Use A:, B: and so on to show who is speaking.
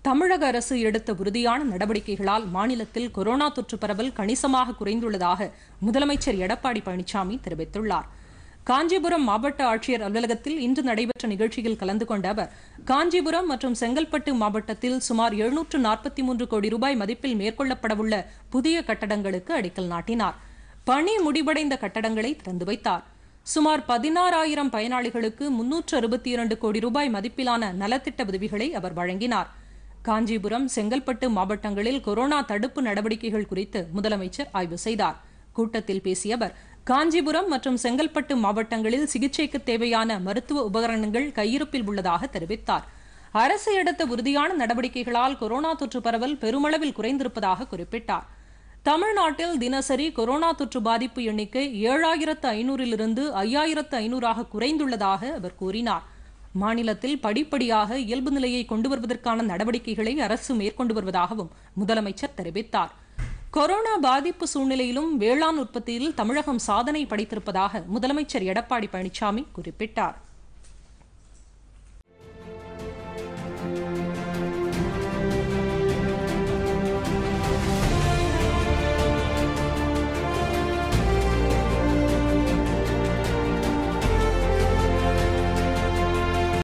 A: தமிழக அரசு எடுத்த உறுதியான நடவடிக்கைகளால் மாநிலத்தில் கொரோனா தொற்று பரவல் கணிசமாக குறைந்துள்ளதாக முதலமைச்சர் எடப்பாடி பழனிசாமி தெரிவித்துள்ளார் காஞ்சிபுரம் மாவட்ட ஆட்சியர் அலுவலகத்தில் இன்று நடைபெற்ற நிகழ்ச்சியில் கலந்து கொண்ட அவர் காஞ்சிபுரம் மற்றும் செங்கல்பட்டு மாவட்டத்தில் சுமார் எழுநூற்று நாற்பத்தி மூன்று கோடி ரூபாய் மதிப்பில் மேற்கொள்ளப்படவுள்ள புதிய கட்டடங்களுக்கு அடிக்கல் நாட்டினார் பணி முடிவடைந்த கட்டடங்களை திறந்து வைத்தார் சுமார் பதினாறாயிரம் பயனாளிகளுக்கு முன்னூற்று அறுபத்தி இரண்டு கோடி ரூபாய் மதிப்பிலான நலத்திட்ட உதவிகளை அவர் வழங்கினார் காஞ்சிபுரம் செங்கல்பட்டு மாவட்டங்களில் கொரோனா தடுப்பு நடவடிக்கைகள் குறித்து முதலமைச்சர் ஆய்வு செய்தார் கூட்டத்தில் பேசிய அவர் காஞ்சிபுரம் மற்றும் செங்கல்பட்டு மாவட்டங்களில் சிகிச்சைக்கு தேவையான மருத்துவ உபகரணங்கள் கையிருப்பில் உள்ளதாக தெரிவித்தார் அரசு எடுத்த உறுதியான நடவடிக்கைகளால் கொரோனா தொற்று பரவல் பெருமளவில் குறைந்திருப்பதாக குறிப்பிட்டார் தமிழ்நாட்டில் தினசரி கொரோனா தொற்று பாதிப்பு எண்ணிக்கை ஏழாயிரத்து ஐநூறிலிருந்து ஐயாயிரத்து ஐநூறாக குறைந்துள்ளதாக அவர் கூறினார் மாநிலத்தில் படிப்படியாக இயல்பு நிலையை கொண்டு வருவதற்கான நடவடிக்கைகளை அரசு மேற்கொண்டு வருவதாகவும் முதலமைச்சர் தெரிவித்தார் கொரோனா பாதிப்பு சூழ்நிலையிலும் வேளாண் உற்பத்தியில் தமிழகம் சாதனை படைத்திருப்பதாக முதலமைச்சர் எடப்பாடி பழனிசாமி குறிப்பிட்டார்